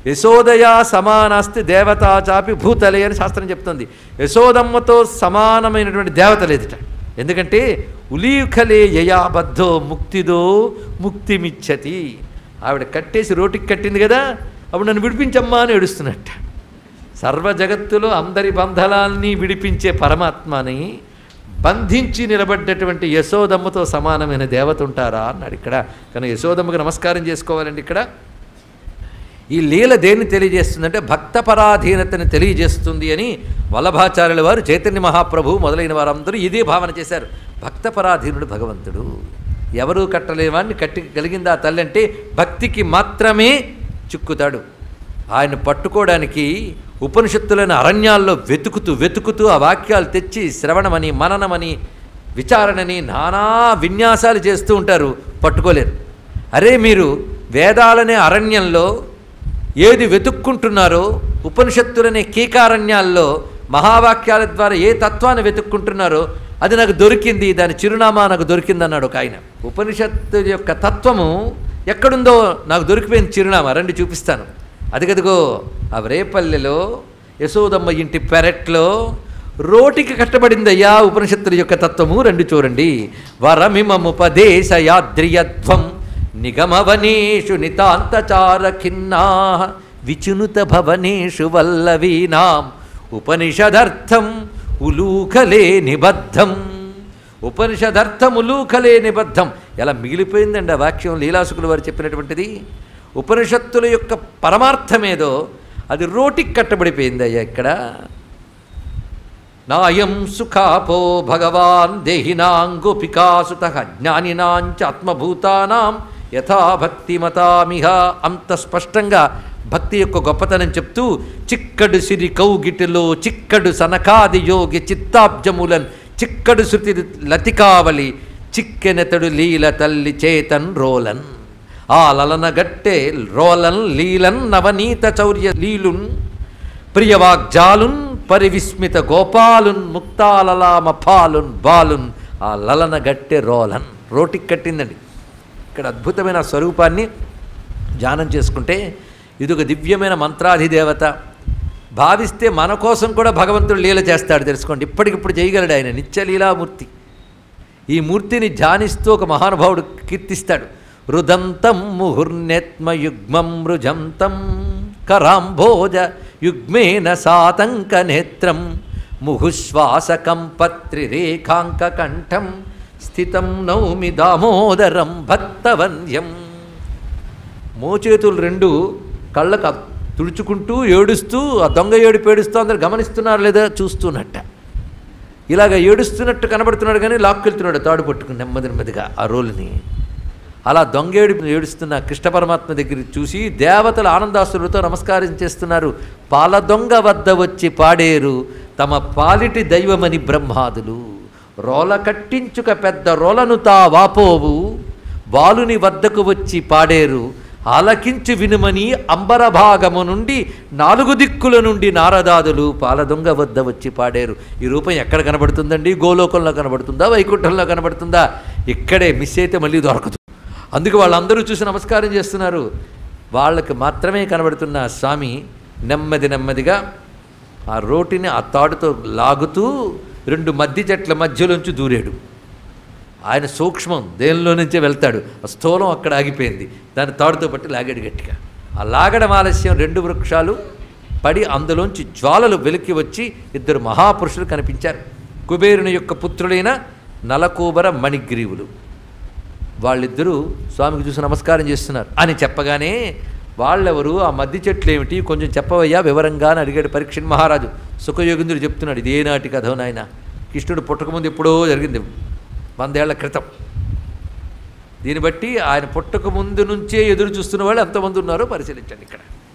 యశోదయా సమానాస్తి దేవతా చాపి భూతలే అని శాస్త్రం చెప్తుంది యశోదమ్మతో సమానమైనటువంటి దేవత లేదుట ఎందుకంటే ఉలీఖలే యయాబద్ధో ముక్తిదో ముక్తిమిచ్చతి ఆవిడ కట్టేసి రోటికి కట్టింది కదా అప్పుడు నన్ను విడిపించమ్మా అని ఏడుస్తున్నట్ట సర్వ జగత్తులో అందరి బంధనాల్ని విడిపించే పరమాత్మని బంధించి నిలబడ్డటువంటి యశోదమ్మతో సమానమైన దేవత ఉంటారా అన్నాడు ఇక్కడ కానీ యశోదమ్మకు నమస్కారం చేసుకోవాలండి ఇక్కడ ఈ లీల దేన్ని తెలియజేస్తుందంటే భక్త పరాధీనతని తెలియజేస్తుంది అని వల్లభాచార్యుల వారు చైతన్య మహాప్రభు మొదలైన వారందరూ ఇదే భావన చేశారు భక్త పరాధీనుడు భగవంతుడు ఎవరూ కట్టలేవాడిని కట్టి కలిగిందా తల్లి అంటే భక్తికి మాత్రమే చిక్కుతాడు ఆయన పట్టుకోవడానికి ఉపనిషత్తులైన అరణ్యాల్లో వెతుకుతూ వెతుకుతూ ఆ వాక్యాలు తెచ్చి శ్రవణమని మననమని విచారణని నానా విన్యాసాలు చేస్తూ ఉంటారు పట్టుకోలేరు అరే మీరు వేదాలనే అరణ్యంలో ఏది వెతుక్కుంటున్నారో ఉపనిషత్తులనే కీకారణ్యాల్లో మహావాక్యాల ద్వారా ఏ తత్వాన్ని వెతుక్కుంటున్నారో అది నాకు దొరికింది దాని చిరునామా నాకు దొరికింది అన్నాడు ఒక ఆయన ఉపనిషత్తు యొక్క తత్వము ఎక్కడుందో నాకు దొరికిపోయింది చిరునామా రండి చూపిస్తాను అదిగదిగో ఆ రేపల్లెలో యశోదమ్మ ఇంటి పెరట్లో రోటికి కట్టబడిందయ్యా ఉపనిషత్తుల యొక్క తత్వము రండి చూడండి వరమిమముపదేశయాద్రియధ్వం నిగమవనేషు నితాంతచార ఖిన్నా విచునుత భవనేషు వల్లవీనాం ఉపనిషదర్థం ఉలూకలే నిబద్ధం ఉపనిషదర్థం ఉలూకలే నిబద్ధం ఎలా మిగిలిపోయిందండి ఆ వాక్యం లీలాసుకులు వారు చెప్పినటువంటిది ఉపనిషత్తుల యొక్క పరమార్థమేదో అది రోటికి కట్టబడిపోయింది అయ్యా ఇక్కడ నాయం సుఖాపో భగవాన్ దేహినాం గోపికాసుత జ్ఞానినాంచ ఆత్మభూతానాం యథా భక్తిమతామిహ అంత స్పష్టంగా భక్తి యొక్క గొప్పతనం చెప్తూ చిక్కడు సిరి కౌగిటిలో చిక్కడు సనకాది యోగి చిత్తాబ్జములన్ చిక్కడు శృతి లతికావలి చిక్కెనెతడు లీల తల్లి చేతన్ రోలన్ ఆ లలన గట్టె రోలన్ లీలన్ నవనీత చౌర్య లీలున్ ప్రియవాగ్జాలున్ పరివిస్మిత గోపాలున్ ముక్తాలలామ పాలున్ బాలున్ ఆ లలన గట్టె రోలన్ రోటికి కట్టిందండి ఇక్కడ అద్భుతమైన స్వరూపాన్ని ధ్యానం చేసుకుంటే ఇది ఒక దివ్యమైన మంత్రాధిదేవత భావిస్తే మన కోసం కూడా భగవంతుడు లీల చేస్తాడు తెలుసుకోండి ఇప్పటికిప్పుడు చేయగలడు ఆయన నిత్యలీలామూర్తి ఈ మూర్తిని ధ్యానిస్తూ ఒక మహానుభావుడు కీర్తిస్తాడు రుదంతం ముహుర్నెత్మయుగ్మం రుజంతం కరాంభోజ యుగ్మేన సాతంక నేత్రం ముహుశ్వాసకంపత్రిరేఖాంక కంఠం స్థితం నౌమి దామోదరం భక్తవన్యం మోచేతులు రెండు కళ్ళకు అ- తుడుచుకుంటూ ఏడుస్తూ ఆ దొంగ ఏడుపు ఏడుస్తూ అందరు గమనిస్తున్నారు లేదా చూస్తున్నట్ట ఇలాగ ఏడుస్తున్నట్టు కనబడుతున్నాడు కానీ లాక్కెళ్తున్నాడు తాడు పట్టుకుని నెమ్మది నెమ్మదిగా ఆ రోల్ని అలా దొంగేడు ఏడుస్తున్న కృష్ణ పరమాత్మ దగ్గర చూసి దేవతలు ఆనందాసులతో నమస్కారం చేస్తున్నారు పాల దొంగ వద్ద వచ్చి పాడేరు తమ పాలిటి దైవమని బ్రహ్మాదులు రోల కట్టించుక పెద్ద రోలను తా వాపోవు బాలుని వద్దకు వచ్చి పాడేరు ఆలకించు వినుమని అంబరభాగము నుండి నాలుగు దిక్కుల నుండి నారదాదులు పాలదొంగ వద్ద వచ్చి పాడారు ఈ రూపం ఎక్కడ కనబడుతుందండి గోలోకంలో కనబడుతుందా వైకుంఠంలో కనబడుతుందా ఇక్కడే మిస్ అయితే మళ్ళీ దొరకదు అందుకు వాళ్ళందరూ చూసి నమస్కారం చేస్తున్నారు వాళ్ళకి మాత్రమే కనబడుతున్న ఆ స్వామి నెమ్మది నెమ్మదిగా ఆ రోటిని ఆ తాడుతో లాగుతూ రెండు మధ్య చెట్ల మధ్యలోంచి దూరాడు ఆయన సూక్ష్మం దేనిలో నుంచే వెళ్తాడు ఆ స్థూలం అక్కడ ఆగిపోయింది దాన్ని తాడుతో పట్టి లాగాడు గట్టిగా ఆ లాగడం ఆలస్యం రెండు వృక్షాలు పడి అందులోంచి జ్వాలలు వెలికి వచ్చి ఇద్దరు మహాపురుషులు కనిపించారు కుబేరుని యొక్క పుత్రులైన నలకూబర మణిగ్రీవులు వాళ్ళిద్దరూ స్వామికి చూసి నమస్కారం చేస్తున్నారు అని చెప్పగానే వాళ్ళెవరు ఆ మధ్య చెట్లు ఏమిటి కొంచెం చెప్పవయ్యా వివరంగా అని అడిగాడు పరీక్షణ్ మహారాజు సుఖయోగింద్రుడు చెప్తున్నాడు ఇదే నాటి కథ నాయన కృష్ణుడు పుట్టకముందు ఎప్పుడో జరిగింది వందేళ్ల క్రితం దీన్ని బట్టి ఆయన పుట్టక ముందు నుంచే ఎదురు చూస్తున్న వాళ్ళు ఎంతమంది ఉన్నారో పరిశీలించండి ఇక్కడ